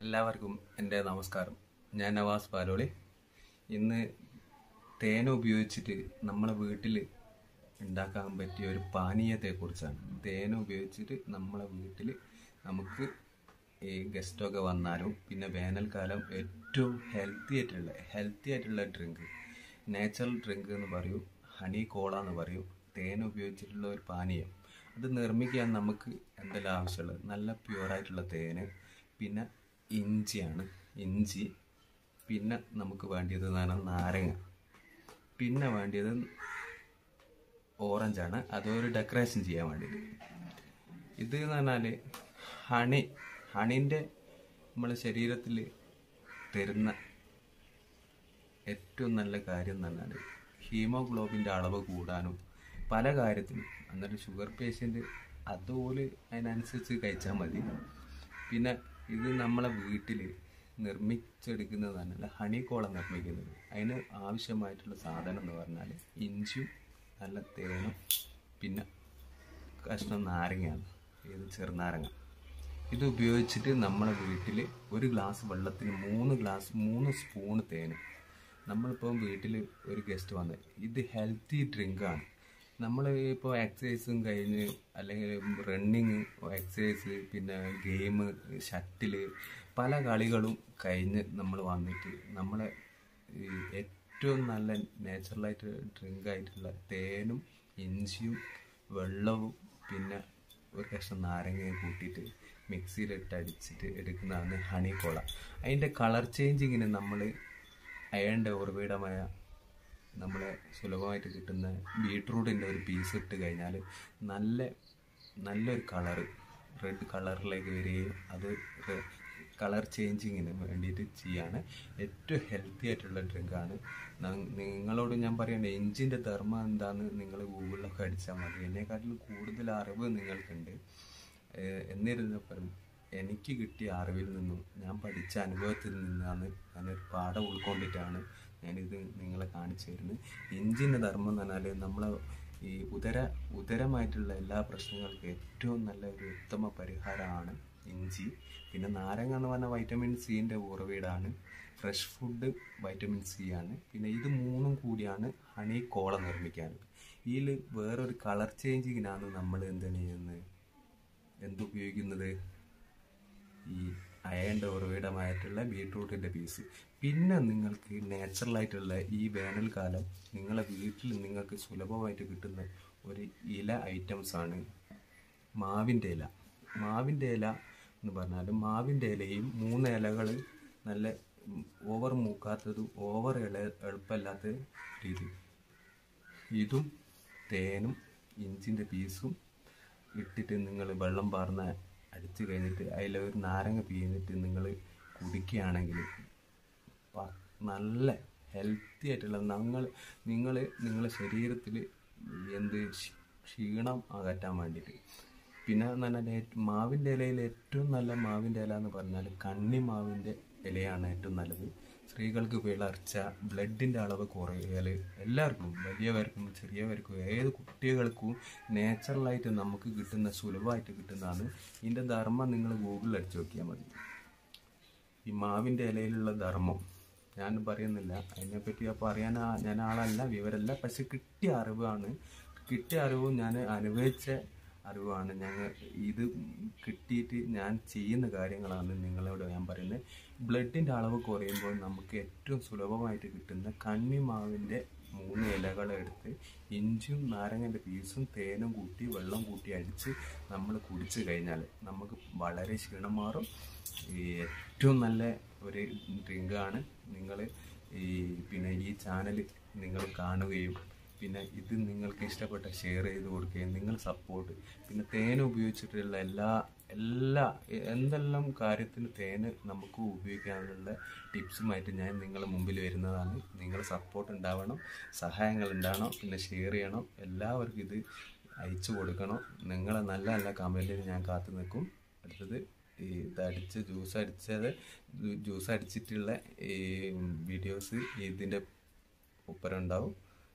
എല്ലാവർക്കും എൻ്റെ നമസ്കാരം ഞാൻ നവാസ് പാലോളി ഇന്ന് തേൻ ഉപയോഗിച്ചിട്ട് നമ്മളെ വീട്ടിൽ ഉണ്ടാക്കാൻ പറ്റിയ ഒരു പാനീയത്തെക്കുറിച്ചാണ് തേൻ ഉപയോഗിച്ചിട്ട് നമ്മളെ വീട്ടിൽ നമുക്ക് ഈ ഗസ്റ്റൊക്കെ വന്നാലും പിന്നെ വേനൽക്കാലം ഏറ്റവും ഹെൽത്തി ആയിട്ടുള്ള ഹെൽത്തി ആയിട്ടുള്ള ഡ്രിങ്ക് നാച്ചുറൽ ഡ്രിങ്ക് എന്ന് പറയൂ ഹണി കോള എന്ന് പറയൂ തേൻ ഉപയോഗിച്ചിട്ടുള്ള ഒരു പാനീയം അത് നിർമ്മിക്കാൻ നമുക്ക് എന്തെല്ലാം ആവശ്യമുള്ളത് നല്ല പ്യുവറായിട്ടുള്ള തേന് പിന്നെ ഇഞ്ചിയാണ് ഇഞ്ചി പിന്നെ നമുക്ക് വേണ്ടിയത് എന്ന് പറഞ്ഞാൽ നാരങ്ങ പിന്നെ വേണ്ടിയത് ഓറഞ്ചാണ് അതൊരു ഡെക്കറേഷൻ ചെയ്യാൻ വേണ്ടിയിട്ട് ഇത് എന്ന് പറഞ്ഞാൽ ഹണി ഹണിൻ്റെ നമ്മളെ ശരീരത്തിൽ തരുന്ന ഏറ്റവും നല്ല കാര്യം എന്ന് പറഞ്ഞാൽ ഹീമോഗ്ലോബിൻ്റെ അളവ് കൂടാനും പല കാര്യത്തിനും എന്നിട്ട് ഷുഗർ പേഷ്യൻ്റ് അതുപോലെ അതിനനുസരിച്ച് കഴിച്ചാൽ മതി പിന്നെ ഇത് നമ്മളെ വീട്ടിൽ നിർമ്മിച്ചെടുക്കുന്നത് തന്നെയല്ല ഹണി കോളം നിർമ്മിക്കുന്നത് അതിന് ആവശ്യമായിട്ടുള്ള സാധനം എന്ന് പറഞ്ഞാൽ ഇഞ്ചും നല്ല തേനും പിന്നെ കഷ്ണം നാരങ്ങയാണ് ഇത് ചെറുനാരങ്ങ ഇത് ഉപയോഗിച്ചിട്ട് നമ്മളെ വീട്ടിൽ ഒരു ഗ്ലാസ് വെള്ളത്തിന് മൂന്ന് ഗ്ലാസ് മൂന്ന് സ്പൂണ് തേന് നമ്മളിപ്പോൾ വീട്ടിൽ ഒരു ഗസ്റ്റ് വന്ന് ഇത് ഹെൽത്തി ഡ്രിങ്കാണ് നമ്മൾ ഇപ്പോൾ എക്സസൈസും കഴിഞ്ഞ് അല്ലെങ്കിൽ റണ്ണിങ് എക്സസൈസ് പിന്നെ ഗെയിം ഷട്ടില് പല കളികളും കഴിഞ്ഞ് നമ്മൾ വന്നിട്ട് നമ്മളെ ഈ ഏറ്റവും നല്ല നാച്ചുറലായിട്ട് ഡ്രിങ്ക് ആയിട്ടുള്ള തേനും ഇഞ്ചിയും വെള്ളവും പിന്നെ ഒരു കഷ്ണം നാരങ്ങയും കൂട്ടിയിട്ട് മിക്സിയിലിട്ട് അടിച്ചിട്ട് എടുക്കുന്നതാണ് ഹണി കോള അതിൻ്റെ കളർ ചേഞ്ചിങ്ങിന് നമ്മൾ അയണിൻ്റെ ഉറവിടമായ നമ്മളെ സുലഭമായിട്ട് കിട്ടുന്ന ബീട്രൂട്ടിൻ്റെ ഒരു പീസ് ഇട്ട് കഴിഞ്ഞാൽ നല്ല നല്ലൊരു കളറ് റെഡ് കളറിലേക്ക് വരികയും അത് കളർ ചേഞ്ചിങ്ങിന് വേണ്ടിയിട്ട് ചെയ്യാണ് ഏറ്റവും ഹെൽത്തി ആയിട്ടുള്ള ഡ്രിങ്കാണ് നിങ്ങളോട് ഞാൻ പറയണ്ട എഞ്ചിൻ്റെ ധർമ്മം എന്താന്ന് നിങ്ങൾ ഗൂഗിളിലൊക്കെ അടിച്ചാൽ മതി എന്നെക്കാട്ടിലും കൂടുതൽ അറിവ് നിങ്ങൾക്കുണ്ട് എന്നിരുന്നപ്പോഴും എനിക്ക് കിട്ടിയ അറിവിൽ നിന്നും ഞാൻ പഠിച്ച അനുഭവത്തിൽ നിന്നാണ് ഞാനൊരു പാഠം ഉൾക്കൊണ്ടിട്ടാണ് ഞാനിത് നിങ്ങളെ കാണിച്ചു തരുന്നത് ഇഞ്ചിൻ്റെ ധർമ്മം എന്ന് പറഞ്ഞാൽ നമ്മളെ ഈ ഉദര ഉദരമായിട്ടുള്ള എല്ലാ പ്രശ്നങ്ങൾക്കും ഏറ്റവും നല്ല ഒരു ഉത്തമ പരിഹാരമാണ് ഇഞ്ചി പിന്നെ നാരങ്ങ എന്ന് പറഞ്ഞാൽ വൈറ്റമിൻ സിൻ്റെ ഉറവിടാണ് ഫ്രഷ് ഫുഡ് വൈറ്റമിൻ സി ആണ് പിന്നെ ഇത് മൂന്നും കൂടിയാണ് ഹണി കോള നിർമ്മിക്കാൻ ഇതിൽ വേറൊരു കളർ ചേഞ്ചിങ്ങിനാണ് നമ്മൾ എന്താണ് ചെയ്യുന്നത് എന്തുപയോഗിക്കുന്നത് ഈ അയണിൻ്റെ ഉറവിടമായിട്ടുള്ള ബീട്രൂട്ടിൻ്റെ പീസ് പിന്നെ നിങ്ങൾക്ക് നാച്ചുറലായിട്ടുള്ള ഈ വേനൽക്കാലം നിങ്ങളെ വീട്ടിൽ നിങ്ങൾക്ക് സുലഭമായിട്ട് കിട്ടുന്ന ഒരു ഇല ഐറ്റംസ് ആണ് മാവിൻ്റെ ഇല മാവിൻ്റെ ഇല എന്ന് പറഞ്ഞാൽ മാവിൻ്റെ ഇലയും മൂന്ന് ഇലകൾ നല്ല ഓവർ മൂക്കാത്തതും ഓവർ ഇല എളുപ്പമല്ലാത്ത രീതി ഇതും തേനും ഇഞ്ചിൻ്റെ പീസും ഇട്ടിട്ട് നിങ്ങൾ വെള്ളം പാർന്ന അടിച്ചു കഴിഞ്ഞിട്ട് അതിൽ ഒരു നാരങ്ങ പിഴിഞ്ഞിട്ട് നിങ്ങൾ കുടിക്കുകയാണെങ്കിൽ നല്ല ഹെൽത്തി ആയിട്ടുള്ള നിങ്ങൾ നിങ്ങൾ നിങ്ങളുടെ ശരീരത്തിൽ എന്ത് ക്ഷീണം അകറ്റാൻ വേണ്ടിയിട്ട് പിന്നെ എന്ന് പറഞ്ഞാൽ മാവിൻ്റെ ഇലയിൽ ഏറ്റവും നല്ല മാവിൻ്റെ ഇല എന്ന് പറഞ്ഞാൽ കണ്ണി മാവിൻ്റെ ഇലയാണ് ഏറ്റവും നല്ലത് സ്ത്രീകൾക്ക് വിളർച്ച ബ്ലഡിൻ്റെ അളവ് കുറയൽ എല്ലാവർക്കും വലിയവർക്കും ചെറിയവർക്കും ഏത് കുട്ടികൾക്കും നാച്ചുറലായിട്ട് നമുക്ക് കിട്ടുന്ന സുലഭമായിട്ട് കിട്ടുന്നതാണ് ഇതിൻ്റെ ധർമ്മം നിങ്ങൾ ഗൂഗിളിൽ അടിച്ചു നോക്കിയാൽ മതി ഈ മാവിൻ്റെ ഇലയിലുള്ള ധർമ്മം ഞാൻ പറയുന്നില്ല അതിനെപ്പറ്റി അപ്പോൾ അറിയാൻ ഞാൻ ആളല്ല വിവരമല്ല പക്ഷെ കിട്ടിയ അറിവാണ് കിട്ടിയ അറിവും ഞാൻ അനുഭവിച്ച അറിവാണ് ഞങ്ങൾ ഇത് കിട്ടിയിട്ട് ഞാൻ ചെയ്യുന്ന കാര്യങ്ങളാണ് നിങ്ങളോട് ഞാൻ പറയുന്നത് ബ്ലഡിൻ്റെ അളവ് കുറയുമ്പോൾ നമുക്ക് ഏറ്റവും സുലഭമായിട്ട് കിട്ടുന്ന കണ്ണിമാവിൻ്റെ മൂന്ന് ഇലകളെടുത്ത് ഇഞ്ചും നാരങ്ങൻ്റെ പീസും തേനും കൂട്ടി വെള്ളം കൂട്ടി അടിച്ച് നമ്മൾ കുടിച്ചു കഴിഞ്ഞാൽ നമുക്ക് വളരെ ക്ഷീണം മാറും ഈ ഏറ്റവും നല്ല ഒരു ഡ്രിങ്കാണ് നിങ്ങൾ ഈ പിന്നെ ഈ ചാനൽ നിങ്ങൾ കാണുകയും പിന്നെ ഇത് നിങ്ങൾക്ക് ഇഷ്ടപ്പെട്ട ഷെയർ ചെയ്ത് കൊടുക്കുകയും നിങ്ങൾ സപ്പോർട്ട് പിന്നെ തേൻ ഉപയോഗിച്ചിട്ടുള്ള എല്ലാ എല്ലാ എന്തെല്ലാം കാര്യത്തിന് തേന് നമുക്ക് ഉപയോഗിക്കാനുള്ള ടിപ്സുമായിട്ട് ഞാൻ നിങ്ങളുടെ മുമ്പിൽ വരുന്നതാണ് നിങ്ങൾ സപ്പോർട്ട് ഉണ്ടാവണം സഹായങ്ങൾ ഉണ്ടാവണം പിന്നെ ഷെയർ ചെയ്യണം എല്ലാവർക്കും ഇത് അയച്ചു കൊടുക്കണം നിങ്ങളെ നല്ല നല്ല കമൻറ്റിന് ഞാൻ കാത്തു നിൽക്കും അടുത്തത് ഈ ഇതടിച്ച് ജ്യൂസ് അടിച്ചത് ജ്യൂസ് അടിച്ചിട്ടുള്ള ഈ വീഡിയോസ് ഇതിൻ്റെ ഒപ്പരം ഉണ്ടാവും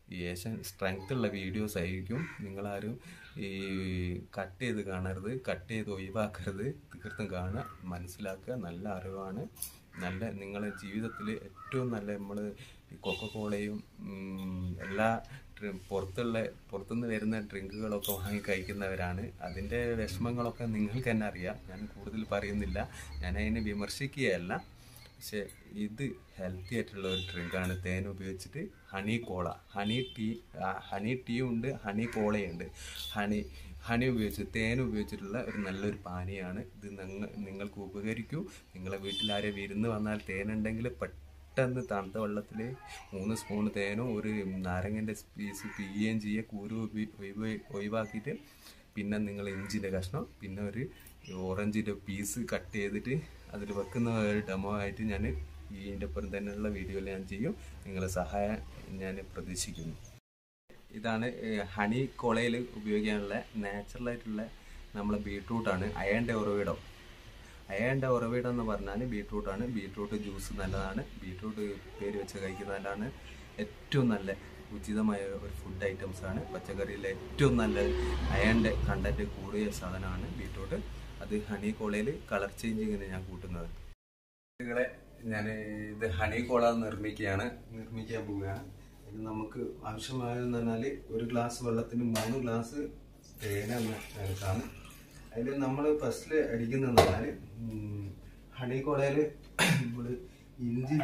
ഏഷ്യൻ സ്ട്രെങ്ത് ഉള്ള വീഡിയോസ് ആയിരിക്കും നിങ്ങളാരും ഈ കട്ട് ചെയ്ത് കാണരുത് കട്ട് ചെയ്ത് ഒഴിവാക്കരുത് തീർത്തും കാണുക മനസ്സിലാക്കുക നല്ല അറിവാണ് നല്ല നിങ്ങളുടെ ജീവിതത്തിൽ ഏറ്റവും നല്ല നമ്മൾ കൊക്കക്കോളയും എല്ലാ ഡ്രി- പുറത്തുള്ള പുറത്തുനിന്ന് വരുന്ന ഡ്രിങ്കുകളൊക്കെ വാങ്ങി കഴിക്കുന്നവരാണ് അതിൻ്റെ വിഷമങ്ങളൊക്കെ നിങ്ങൾക്ക് തന്നെ അറിയാം ഞാൻ കൂടുതൽ പറയുന്നില്ല ഞാൻ അതിനെ വിമർശിക്കുകയല്ല പക്ഷെ ഇത് ഹെൽത്തി ആയിട്ടുള്ള ഒരു ഡ്രിങ്കാണ് തേൻ ഉപയോഗിച്ചിട്ട് ഹണി കോള ഹണി ടീ ആ, ഹണി ടീ ഉണ്ട് ഹണി കോളയുണ്ട് ഹണി ഹണി ഉപയോഗിച്ച് തേൻ ഉപയോഗിച്ചിട്ടുള്ള ഒരു നല്ലൊരു പാനീയമാണ് ഇത് നിങ്ങൾ നിങ്ങൾക്ക് ഉപകരിക്കൂ നിങ്ങളെ വീട്ടിൽ ആരെ വിരുന്ന് വന്നാൽ തേനുണ്ടെങ്കിൽ പെട്ടെന്ന് തണുത്ത വെള്ളത്തിൽ മൂന്ന് സ്പൂൺ തേനും ഒരു നാരങ്ങൻ്റെ പീസ് പിയുകയും ചെയ്യുക കുരു ഉപ- ഒഴിവ് ഒഴിവാക്കിയിട്ട് പിന്നെ നിങ്ങൾ ഇഞ്ചിൻ്റെ കഷ്ണം പിന്നെ ഒരു ഓറഞ്ചിൻ്റെ പീസ് കട്ട് ചെയ്തിട്ട് അതിൽ വെക്കുന്ന ഒരു ഡെമോ ആയിട്ട് ഞാൻ ഇതിൻ്റെ ഒപ്പം തന്നെയുള്ള വീഡിയോയിൽ ഞാൻ ചെയ്യും നിങ്ങളെ സഹായം ഞാൻ പ്രതീക്ഷിക്കുന്നു ഇതാണ് ഏഹ്, ഹണി കൊളയിൽ ഉപയോഗിക്കാനുള്ള നാച്ചുറൽ ആയിട്ടുള്ള നമ്മളെ ബീട്രൂട്ടാണ് അയണിൻ്റെ ഉറവിടം അയണിൻ്റെ ഉറവിടം എന്ന് പറഞ്ഞാൽ ബീട്രൂട്ടാണ് ബീട്രൂട്ട് ജ്യൂസ് നല്ലതാണ് ബീട്രൂട്ട് പേര് വെച്ച് കഴിക്കുന്നതിലാണ് ഏറ്റവും നല്ല ഉചിതമായ ഒരു ഫുഡ് ഐറ്റംസ് ആണ് പച്ചക്കറിയിലെ ഏറ്റവും നല്ല അയണിൻ്റെ കണ്ടന്റ് കൂടിയ സാധനമാണ് ബീട്രൂട്ട് അത് ഹണി കോളയിൽ കളർ ചേഞ്ചിങ്ങിന് ഞാൻ കൂട്ടുന്നത് കുട്ടികളെ ഞാൻ ഇത് ഹണി കോള നിർമ്മിക്കുകയാണ് നിർമ്മിക്കാൻ പോവുകയാണ് ഇത് നമുക്ക് ആവശ്യമായതെന്ന് പറഞ്ഞാൽ ഒരു ഗ്ലാസ് വെള്ളത്തിന് മൂന്ന് ഗ്ലാസ് തേന എന്ന കണക്കാണ് അതിൽ നമ്മൾ ഫസ്റ്റിൽ അടിക്കുന്നതെന്ന് പറഞ്ഞാൽ ഹണി കോളയിൽ നമ്മൾ ഇഞ്ചി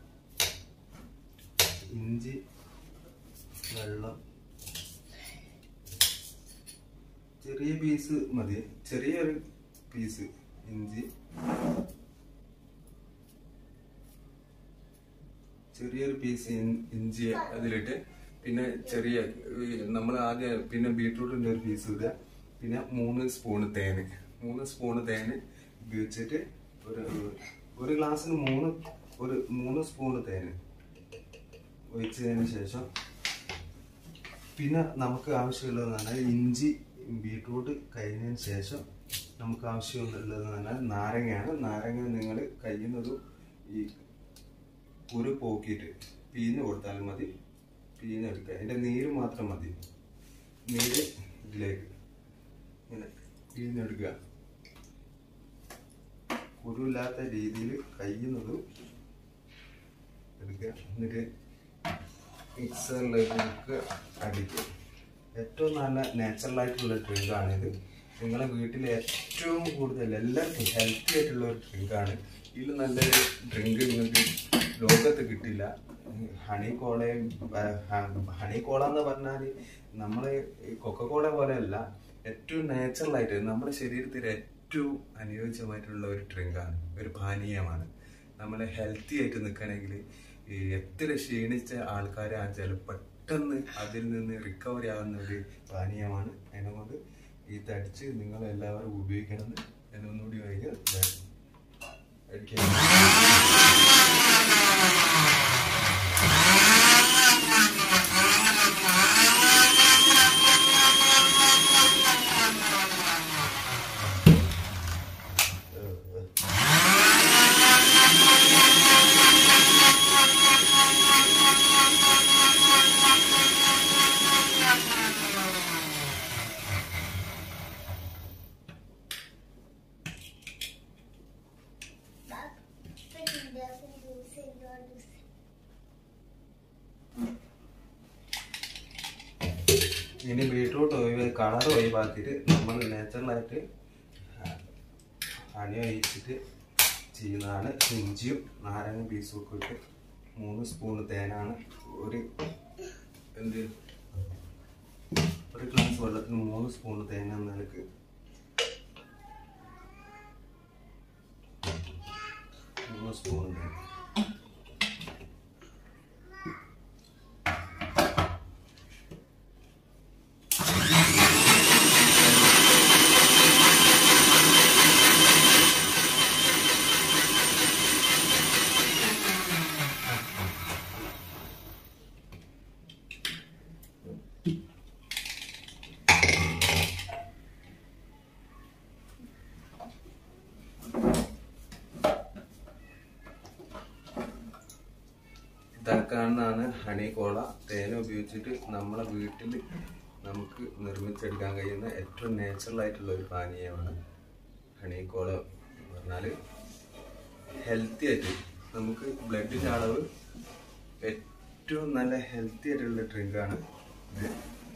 ഇഞ്ചി വെള്ളം ചെറിയ പീസ് മതി ചെറിയൊരു പീസ് ഇഞ്ചി ചെറിയൊരു പീസ് ഇഞ്ചി അതിലിട്ട് പിന്നെ ചെറിയ നമ്മൾ ആദ്യം പിന്നെ ബീട്രൂട്ടിന്റെ ഒരു പീസ് ഇടുക പിന്നെ മൂന്ന് സ്പൂണ് തേന് മൂന്ന് സ്പൂണ് തേന് ഉപയോഗിച്ചിട്ട് ഒരു ഒരു ഗ്ലാസ്സിന് മൂന്ന് ഒരു മൂന്ന് സ്പൂണ് തേന് ഒഴിച്ചതിന് ശേഷം പിന്നെ നമുക്ക് ആവശ്യമുള്ളതെന്ന് പറഞ്ഞാൽ ഇഞ്ചി ബീട്രൂട്ട് കഴിഞ്ഞതിന് ശേഷം നമുക്ക് ആവശ്യമുള്ളതെന്ന് പറഞ്ഞാൽ നാരങ്ങയാണ് നാരങ്ങ നിങ്ങൾ കഴിയുന്നത് ഈ കുരു പോക്കിയിട്ട് പിഴിഞ്ഞ് കൊടുത്താൽ മതി പിഴിഞ്ഞെടുക്കുക അതിൻ്റെ നീര് മാത്രം മതി നീര് ഇതിലേക്ക് ഇങ്ങനെ പിഴിഞ്ഞെടുക്കുക കുരുവില്ലാത്ത രീതിയിൽ കഴിയുന്നതും എടുക്കുക എന്നിട്ട് മിക്സറിലേക്ക് അടിക്കുക ഏറ്റവും നല്ല നാച്ചുറൽ ആയിട്ടുള്ള ഡ്രിങ്കാണിത് നിങ്ങളെ വീട്ടിൽ ഏറ്റവും കൂടുതൽ എല്ലാവർക്കും ഹെൽത്തി ആയിട്ടുള്ള ഒരു ഡ്രിങ്കാണ് ഇതിൽ നല്ലൊരു ഡ്രിങ്ക് നിങ്ങൾക്ക് ലോകത്ത് കിട്ടില്ല ഹണി കോളയും ഹണി കോള എന്ന് പറഞ്ഞാൽ നമ്മൾ കൊക്കക്കോള പോലെയല്ല ഏറ്റവും നാച്ചുറൽ ആയിട്ട് നമ്മുടെ ശരീരത്തിൽ ഏറ്റവും അനുയോജ്യമായിട്ടുള്ള ഒരു ഡ്രിങ്കാണ് ഒരു പാനീയമാണ് നമ്മൾ ഹെൽത്തി ആയിട്ട് നിൽക്കണമെങ്കിൽ ഈ എത്ര ക്ഷീണിച്ച ആൾക്കാരെ ആച്ചാൽ പെട്ടെന്ന് അതിൽ നിന്ന് റിക്കവറി ആവുന്ന ഒരു പാനീയമാണ് അതിനെക്കൊണ്ട് ഇത് അടിച്ച് നിങ്ങൾ എല്ലാവരും ഉപയോഗിക്കണമെന്ന് ഞാൻ ഒന്നുകൂടി വൈകി അടിക്കാൻ Bak, benim de seni seviyorum. ഇനി ബീട്രൂട്ട് ഒഴിവ് കളർ ഒഴിവാക്കിയിട്ട് നമ്മൾ നാച്ചുറലായിട്ട് ഹണി ഒഴിച്ചിട്ട് ചെയ്യുന്നതാണ് ഇഞ്ചിയും നാരങ്ങ പീസും ഒക്കെ ഇട്ട് മൂന്ന് സ്പൂൺ തേനാണ് ഒരു എന്ത് ഒരു ഗ്ലാസ് വെള്ളത്തിന് മൂന്ന് സ്പൂൺ തേങ്ങ എന്ന നിലക്ക് മൂന്ന് സ്പൂൺ തേങ്ങ ഇതാക്കാവുന്നതാണ് ഹണി കോള തേന ഉപയോഗിച്ചിട്ട് നമ്മളെ വീട്ടിൽ നമുക്ക് നിർമ്മിച്ചെടുക്കാൻ കഴിയുന്ന ഏറ്റവും നാച്ചുറൽ ആയിട്ടുള്ള ഒരു പാനീയമാണ് ഹണി കോള എന്ന് പറഞ്ഞാൽ ഹെൽത്തി ആയിട്ട് നമുക്ക് ബ്ലഡിൻ്റെ അളവ് ഏറ്റവും നല്ല ഹെൽത്തി ആയിട്ടുള്ള ഡ്രിങ്കാണ് ഇത്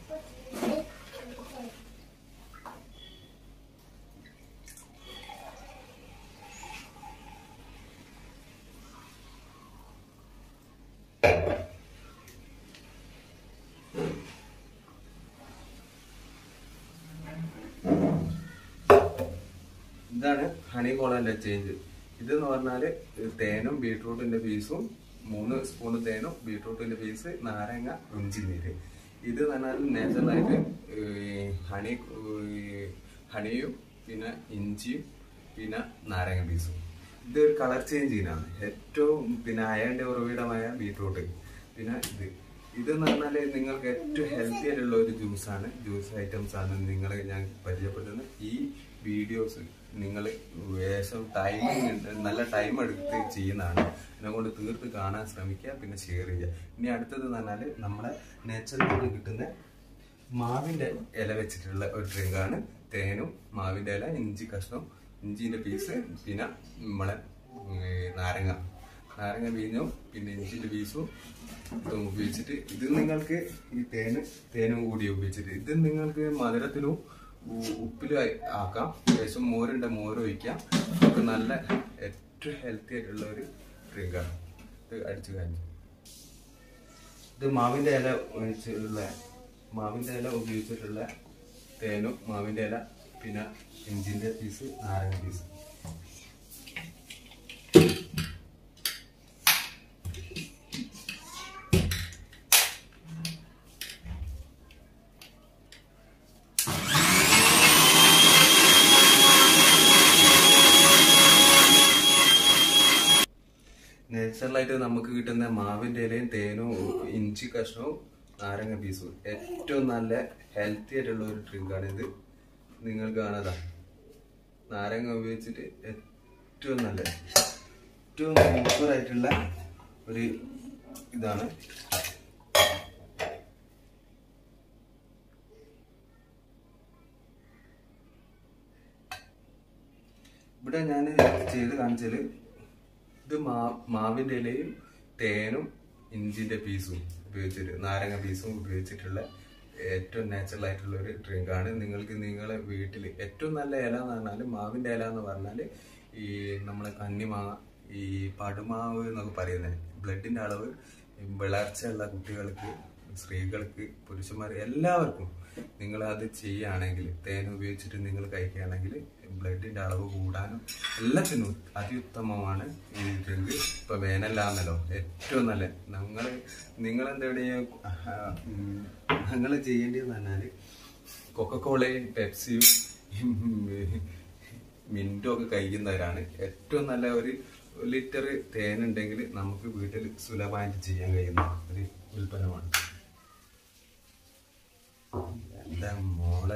ഇതാണ് ഹണി കോളന്റെ ചേഞ്ച് ഇതെന്ന് പറഞ്ഞാല് തേനും ബീട്രൂട്ടിന്റെ പീസും മൂന്ന് സ്പൂൺ തേനും ബീട്രൂട്ടിന്റെ പീസ് നാരങ്ങ ഇഞ്ചി നീര് ഇത് എന്ന് പറഞ്ഞാൽ നാച്ചുറലായിട്ട് ഹണി ഈ ഹണിയും പിന്നെ ഇഞ്ചിയും പിന്നെ നാരങ്ങ പീസും ഇത് ഒരു കളർ ചേഞ്ച് ചെയ്യുന്നതാണ് ഏറ്റവും പിന്നെ അയണിന്റെ ഉറവിടമായ ബീട്രൂട്ട് പിന്നെ ഇത് ഇതെന്ന് പറഞ്ഞാല് നിങ്ങൾക്ക് ഏറ്റവും ഹെൽത്തി ആയിട്ടുള്ള ഒരു ജ്യൂസാണ് ജ്യൂസ് ഐറ്റംസ് ആണ് നിങ്ങൾ ഞാൻ പരിചയപ്പെടുത്തുന്നത് ഈ വീഡിയോസ് നിങ്ങൾ ഏകദേശം ടൈം നല്ല ടൈം എടുത്ത് ചെയ്യുന്നതാണ് എന്നെ കൊണ്ട് തീർത്ത് കാണാൻ ശ്രമിക്കുക പിന്നെ ഷെയർ ചെയ്യുക ഇനി അടുത്തത് എന്ന് പറഞ്ഞാൽ നമ്മുടെ നേച്ചറിൽ കിട്ടുന്ന മാവിന്റെ ഇല വെച്ചിട്ടുള്ള ഒരു ഡ്രിങ്കാണ് തേനും മാവിന്റെ ഇല ഇഞ്ചി കഷ്ണം ഇഞ്ചിന്റെ പീസ് പിന്നെ നമ്മളെ ഉം, നാരങ്ങ നാരങ്ങ വീഞ്ഞും പിന്നെ ഇഞ്ചിന്റെ പീസും ഇതും ഉപയോഗിച്ചിട്ട് ഇത് നിങ്ങൾക്ക് ഈ തേന് തേനും കൂടി ഉപയോഗിച്ചിട്ട് ഇത് നിങ്ങൾക്ക് മധുരത്തിലും ഉ- ഉപ്പിലും ആയി- ആക്കാം ശേഷം മോരുണ്ട് മോര് ഒഴിക്കാം ഒക്കെ നല്ല ഏറ്റവും ഹെൽത്തി ആയിട്ടുള്ള ഒരു ഡ്രിങ്കാണ് ഇത് അടിച്ചു കഴിഞ്ഞു ഇത് മാവിന്റെ ഇല ഒഴിച്ചിട്ടുള്ള മാവിന്റെ ഇല ഉപയോഗിച്ചിട്ടുള്ള തേനും മാവിന്റെ ഇല പിന്നെ ഇഞ്ചിന്റെ പീസ് നാരങ്ങ പീസ് നാച്ചുറലായിട്ട് നമുക്ക് കിട്ടുന്ന മാവിന്റെ ഇലയും തേനും ഇഞ്ചി കഷ്ണവും നാരങ്ങ പീസും ഏറ്റവും നല്ല ഹെൽത്തി ആയിട്ടുള്ള ഒരു ഡ്രിങ്കാണ് ഇത് നിങ്ങൾ കാണാതാ നാരങ്ങ ഉപയോഗിച്ചിട്ട് ഏറ്റവും നല്ല ഏറ്റവും സൂപ്പർ ആയിട്ടുള്ള ഒരു ഇതാണ് ഇവിടെ ഞാൻ ചെയ്ത് കാണിച്ചാല് ഇത് മാ മാവിന്റെ ഇലയും തേനും ഇഞ്ചിന്റെ പീസും ഉപയോഗിച്ചിട്ട് നാരങ്ങ പീസും ഉപയോഗിച്ചിട്ടുള്ള ഏറ്റവും നാച്ചുറൽ ആയിട്ടുള്ള ഒരു ഡ്രിങ്ക് ആണ് നിങ്ങൾക്ക് നിങ്ങളെ വീട്ടിൽ ഏറ്റവും നല്ല ഇല എന്ന് പറഞ്ഞാൽ മാവിന്റെ ഇല എന്ന് പറഞ്ഞാൽ ഈ നമ്മളെ കന്നിമാങ്ങ ഈ പടുമാവ് എന്നൊക്കെ പറയുന്നത് ബ്ലഡിന്റെ അളവ് വളർച്ചയുള്ള കുട്ടികൾക്ക് സ്ത്രീകൾക്ക് പുരുഷന്മാർ എല്ലാവർക്കും നിങ്ങൾ അത് ചെയ്യുകയാണെങ്കിൽ തേൻ ഉപയോഗിച്ചിട്ട് നിങ്ങൾ കഴിക്കുകയാണെങ്കിൽ ബ്ലഡിന്റെ അളവ് കൂടാനും എല്ലാത്തിനും അത്യുത്തമമാണ് ഈ ഡ്രിങ്ക് ഇപ്പൊ വേനലാന്നല്ലോ ഏറ്റവും നല്ല നിങ്ങൾ നിങ്ങൾ എന്താ നിങ്ങൾ ചെയ്യേണ്ടതെന്ന് പറഞ്ഞാൽ കൊക്കക്കോളയും പെപ്സിയും മിൻറ്റും ഒക്കെ കഴിക്കുന്നവരാണ് ഏറ്റവും നല്ല ഒരു ലിറ്റർ തേനുണ്ടെങ്കിൽ നമുക്ക് വീട്ടിൽ സുലഭമായിട്ട് ചെയ്യാൻ കഴിയുന്ന ഒരു ഉൽപ്പന്നമാണ് എന്താ മോളെ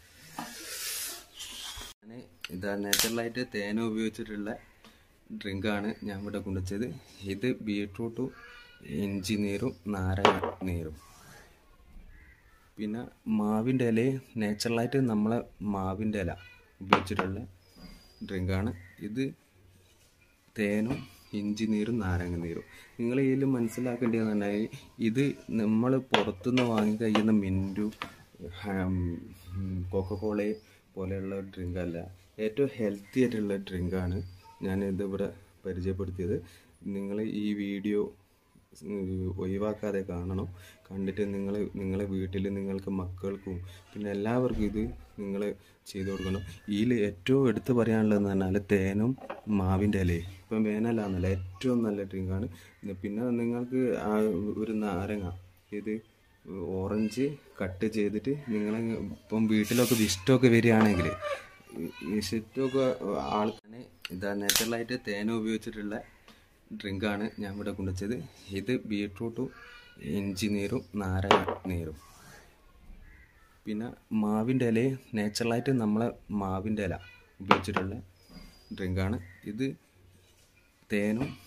ഞാന് ഇതാ നാച്ചുറലായിട്ട് തേന ഉപയോഗിച്ചിട്ടുള്ള ഡ്രിങ്കാണ് ഞാൻ ഇവിടെ കൊണ്ടുവച്ചത് ഇത് ബീട്രൂട്ടും ഇഞ്ചി നീരും നാരങ്ങ നീരും പിന്നെ മാവിൻ്റെ ഇലയും നാച്ചുറലായിട്ട് നമ്മളെ മാവിൻ്റെ ഇല ഉപയോഗിച്ചിട്ടുള്ള ഡ്രിങ്കാണ് ഇത് തേനും ഇഞ്ചി നീരും നാരങ്ങ നീരും നിങ്ങൾ ഇതിൽ മനസ്സിലാക്കേണ്ടതെന്ന് പറഞ്ഞാൽ ഇത് നമ്മൾ പുറത്തുനിന്ന് വാങ്ങി കഴിയുന്ന മിൻറ്റു കോക്കക്കോള പോലെയുള്ള ഡ്രിങ്ക് അല്ല ഏറ്റവും ഹെൽത്തി ആയിട്ടുള്ള ഡ്രിങ്കാണ് ഞാൻ ഇതിവിടെ പരിചയപ്പെടുത്തിയത് നിങ്ങൾ ഈ വീഡിയോ ഒഴിവാക്കാതെ കാണണം കണ്ടിട്ട് നിങ്ങൾ നിങ്ങളെ വീട്ടിൽ നിങ്ങൾക്ക് മക്കൾക്കും പിന്നെ എല്ലാവർക്കും ഇത് നിങ്ങൾ ചെയ്തു കൊടുക്കണം ഇതിൽ ഏറ്റവും എടുത്തു പറയാനുള്ളതെന്ന് പറഞ്ഞാൽ തേനും മാവിൻ്റെ ഇലയും ഇപ്പം വേനലാന്നല്ല ഏറ്റവും നല്ല ഡ്രിങ്കാണ് പിന്നെ നിങ്ങൾക്ക് ആ ഒരു നാരങ്ങ ഇത് ഓറഞ്ച് കട്ട് ചെയ്തിട്ട് നിങ്ങൾ ഇപ്പം വീട്ടിലൊക്കെ വിഷ്ടമൊക്കെ വരികയാണെങ്കിൽ വിഷിറ്റൊക്കെ ആൾക്കാണ് ഇതാ നാച്ചുറലായിട്ട് തേന ഉപയോഗിച്ചിട്ടുള്ള ഡ്രിങ്കാണ് ഞാൻ ഇവിടെ കൊണ്ടുവച്ചത് ഇത് ബീട്രൂട്ടും ഇഞ്ചി നീരും നാരങ്ങ നീരും പിന്നെ മാവിൻ്റെ ഇലയും നാച്ചുറലായിട്ട് നമ്മളെ മാവിൻ്റെ ഇല ഉപയോഗിച്ചിട്ടുള്ള ഡ്രിങ്കാണ് ഇത് തേനും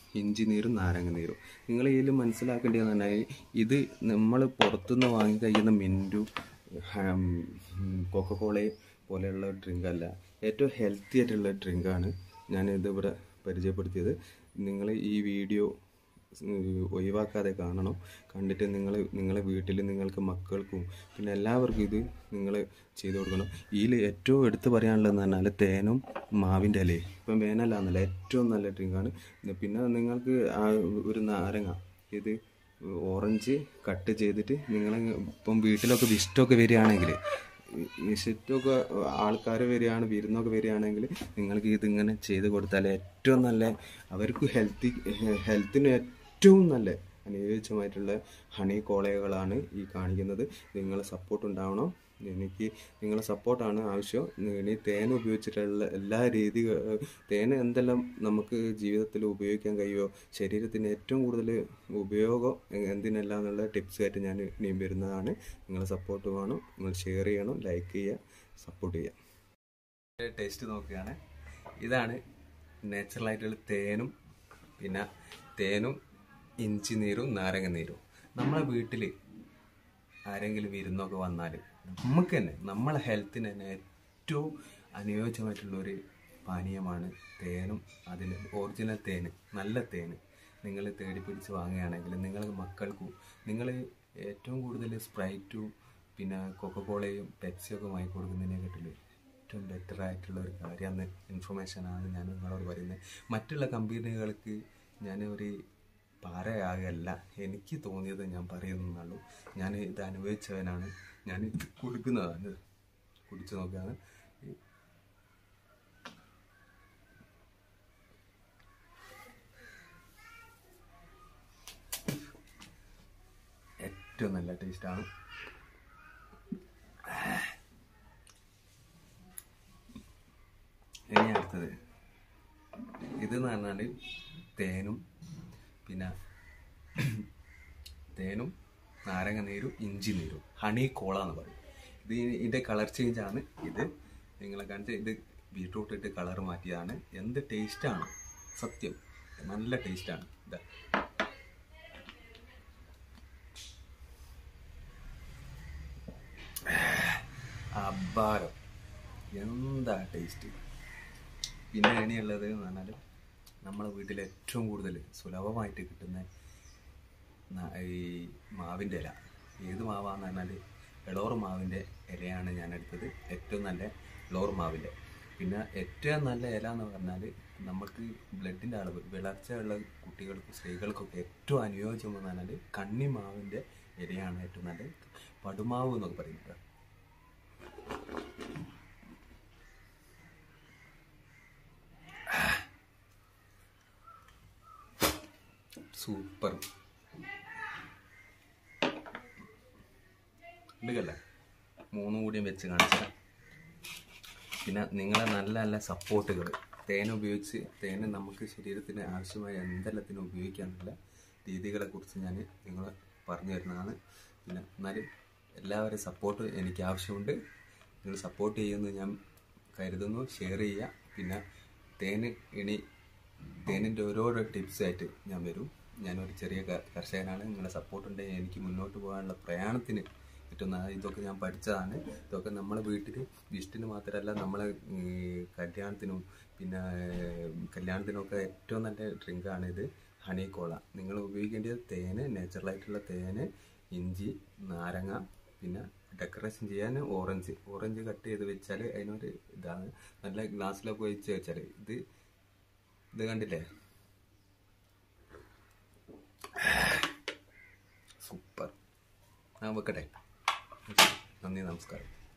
ഇഞ്ചി നീരും നാരങ്ങ നീരും നിങ്ങൾ ഇതിൽ മനസ്സിലാക്കേണ്ടതെന്ന് പറഞ്ഞാൽ ഇത് നമ്മൾ പുറത്തുനിന്ന് വാങ്ങി കഴിക്കുന്ന മിൻറ്റു കൊക്കക്കോള പോലെയുള്ള ഡ്രിങ്ക് അല്ല ഏറ്റവും ഹെൽത്തി ആയിട്ടുള്ള ഡ്രിങ്കാണ് ഞാൻ ഇതിവിടെ പരിചയപ്പെടുത്തിയത് നിങ്ങൾ ഈ വീഡിയോ ഒഴിവാക്കാതെ കാണണം കണ്ടിട്ട് നിങ്ങൾ നിങ്ങളെ വീട്ടിൽ നിങ്ങൾക്ക് മക്കൾക്കും പിന്നെ എല്ലാവർക്കും ഇത് നിങ്ങൾ ചെയ്തു കൊടുക്കണം ഇതിൽ ഏറ്റവും എടുത്തു പറയാനുള്ളതെന്ന് പറഞ്ഞാൽ തേനും മാവിൻ്റെ ഇലയും ഇപ്പം വേനലാന്നല്ല ഏറ്റവും നല്ല ഡ്രിങ്കാണ് പിന്നെ നിങ്ങൾക്ക് ആ ഒരു നാരങ്ങ ഇത് ഓറഞ്ച് കട്ട് ചെയ്തിട്ട് നിങ്ങൾ ഇപ്പം വീട്ടിലൊക്കെ വിഷ്ടമൊക്കെ വരികയാണെങ്കിൽ വിസിറ്റൊക്കെ ആൾക്കാർ വരികയാണ് വിരുന്നൊക്കെ വരികയാണെങ്കിൽ നിങ്ങൾക്ക് ഇതിങ്ങനെ ചെയ്ത് കൊടുത്താൽ ഏറ്റവും നല്ല അവർക്ക് ഹെൽത്തി ഹെൽത്തിന് ഏറ്റവും നല്ല അനുയോജ്യമായിട്ടുള്ള ഹണി കോളേജുകളാണ് ഈ കാണിക്കുന്നത് നിങ്ങളെ സപ്പോർട്ട് ഉണ്ടാവണം എനിക്ക് നിങ്ങളെ സപ്പോർട്ടാണ് ആവശ്യം ഇനി തേൻ ഉപയോഗിച്ചിട്ടുള്ള എല്ലാ രീതികൾ തേൻ എന്തെല്ലാം നമുക്ക് ജീവിതത്തിൽ ഉപയോഗിക്കാൻ കഴിയുമോ ശരീരത്തിന് ഏറ്റവും കൂടുതൽ ഉപയോഗം എന്തിനെല്ലാം എന്നുള്ള ടിപ്സ് ആയിട്ട് ഞാൻ ഇനി വരുന്നതാണ് നിങ്ങളെ സപ്പോർട്ട് വേണം നിങ്ങൾ ഷെയർ ചെയ്യണം ലൈക്ക് ചെയ്യുക സപ്പോർട്ട് ചെയ്യുക ടേസ്റ്റ് നോക്കുകയാണ് ഇതാണ് നാച്ചുറലായിട്ടുള്ള തേനും പിന്നെ തേനും ഇഞ്ചി നീരും നാരങ്ങ നീരും നമ്മളെ വീട്ടിൽ ആരെങ്കിലും വിരുന്നൊക്കെ വന്നാൽ നമുക്ക് തന്നെ നമ്മളെ ഹെൽത്തിന് തന്നെ ഏറ്റവും അനുയോജ്യമായിട്ടുള്ള ഒരു പാനീയമാണ് തേനും അതിൽ ഒറിജിനൽ തേന് നല്ല തേന് നിങ്ങൾ തേടി പിടിച്ച് വാങ്ങുകയാണെങ്കിൽ നിങ്ങൾ മക്കൾക്കും നിങ്ങൾ ഏറ്റവും കൂടുതൽ സ്പ്രൈറ്റും പിന്നെ കൊക്കക്കോളയും പെപ്സിയൊക്കെ വാങ്ങി കൊടുക്കുന്നതിനെക്കാട്ടിൽ ഏറ്റവും ബെറ്റർ ആയിട്ടുള്ള ഒരു കാര്യമാണ് ഇൻഫർമേഷനാണ് ഞാൻ നിങ്ങളോട് പറയുന്നത് മറ്റുള്ള കമ്പനികൾക്ക് ഞാൻ ഒരു പാരയാകല്ല എനിക്ക് തോന്നിയത് ഞാൻ പറയുന്നുള്ളൂ ഞാൻ ഇത് അനുഭവിച്ചവനാണ് ഞാൻ ഇത് കൊടുക്കുന്നതാണ് കുടിച്ചു നോക്കുകയാണ് ഏറ്റവും നല്ല ടേസ്റ്റാണ് ഇനി അടുത്തത് ഇതെന്ന് പറഞ്ഞാൽ തേനും പിന്നെ തേനും നാരങ്ങ നീരും ഇഞ്ചി നീരും ഹണി കോള എന്ന് പറയും ഇത് ഇതിൻ്റെ കളർ ചേഞ്ച് ആണ് ഇത് നിങ്ങളെ കാണിച്ച് ഇത് ബീട്രൂട്ട് ഇട്ട് കളർ മാറ്റിയതാണ് എന്ത് ടേസ്റ്റാണ് സത്യം നല്ല ടേസ്റ്റാണ് ഇതാ അബ്ബാരം എന്താ ടേസ്റ്റ് പിന്നെ ഇനിയുള്ളത് എന്ന് പറഞ്ഞാൽ നമ്മളെ വീട്ടിൽ ഏറ്റവും കൂടുതൽ സുലഭമായിട്ട് കിട്ടുന്ന ന- ഈ മാവിൻ്റെ ഇല ഏത് മാവാന്ന് പറഞ്ഞാൽ എളോർ മാവിൻ്റെ ഇലയാണ് ഞാൻ എടുത്തത് ഏറ്റവും നല്ല എളോർ മാവിൻ്റെ പിന്നെ ഏറ്റവും നല്ല ഇല എന്ന് പറഞ്ഞാൽ നമുക്ക് ബ്ലഡിൻ്റെ അളവ് വിളർച്ചയുള്ള കുട്ടികൾക്കും സ്ത്രീകൾക്കൊക്കെ ഏറ്റവും അനുയോജ്യം എന്ന് പറഞ്ഞാൽ കണ്ണിമാവിൻ്റെ ഇലയാണ് ഏറ്റവും നല്ലത് പടുമാവ് എന്നൊക്കെ പറയുന്നത് സൂപ്പർ ഉണ്ടല്ലേ മൂന്നും കൂടിയും വെച്ച് കാണിച്ചാൽ പിന്നെ നിങ്ങളെ നല്ല നല്ല സപ്പോർട്ടുകൾ തേൻ ഉപയോഗിച്ച് തേൻ നമുക്ക് ശരീരത്തിന് ആവശ്യമായ എന്തെല്ലാത്തിനും ഉപയോഗിക്കാനുള്ള രീതികളെക്കുറിച്ച് ഞാൻ നിങ്ങളെ പറഞ്ഞു തരുന്നതാണ് പിന്നെ എന്നാലും എല്ലാവരും സപ്പോർട്ട് എനിക്ക് ആവശ്യമുണ്ട് നിങ്ങൾ സപ്പോർട്ട് ചെയ്യുമെന്ന് ഞാൻ കരുതുന്നു ഷെയർ ചെയ്യുക പിന്നെ തേന് ഇനി തേനിൻ്റെ ഓരോരോ ടിപ്സായിട്ട് ഞാൻ വരും ഞാനൊരു ചെറിയ ക- കർഷകനാണ് നിങ്ങളുടെ സപ്പോർട്ട് ഉണ്ടെങ്കിൽ എനിക്ക് മുന്നോട്ട് പോകാനുള്ള പ്രയാണത്തിന് പറ്റുന്ന ഇതൊക്കെ ഞാൻ പഠിച്ചതാണ് ഇതൊക്കെ നമ്മളെ വീട്ടിൽ വിഷ്ടിന് മാത്രമല്ല നമ്മളെ ഉം, കല്യാണത്തിനും പിന്നെ ഏർ, കല്യാണത്തിനൊക്കെ ഏറ്റവും നല്ല ഡ്രിങ്കാണ് ഇത് ഹണി കോള നിങ്ങൾ ഉപയോഗിക്കേണ്ടത് തേന് നാച്ചുറലായിട്ടുള്ള തേന് ഇഞ്ചി നാരങ്ങ പിന്നെ ഡെക്കറേഷൻ ചെയ്യാൻ ഓറഞ്ച് ഓറഞ്ച് കട്ട് ചെയ്ത് വെച്ചാൽ അതിനൊരു ഇതാണ് നല്ല ഗ്ലാസ്സിലൊക്കെ ഒഴിച്ച് വെച്ചാൽ ഇത് ഇത് കണ്ടില്ലേ സൂപ്പർ ഞാൻ വെക്കട്ടെ നന്ദി നമസ്കാരം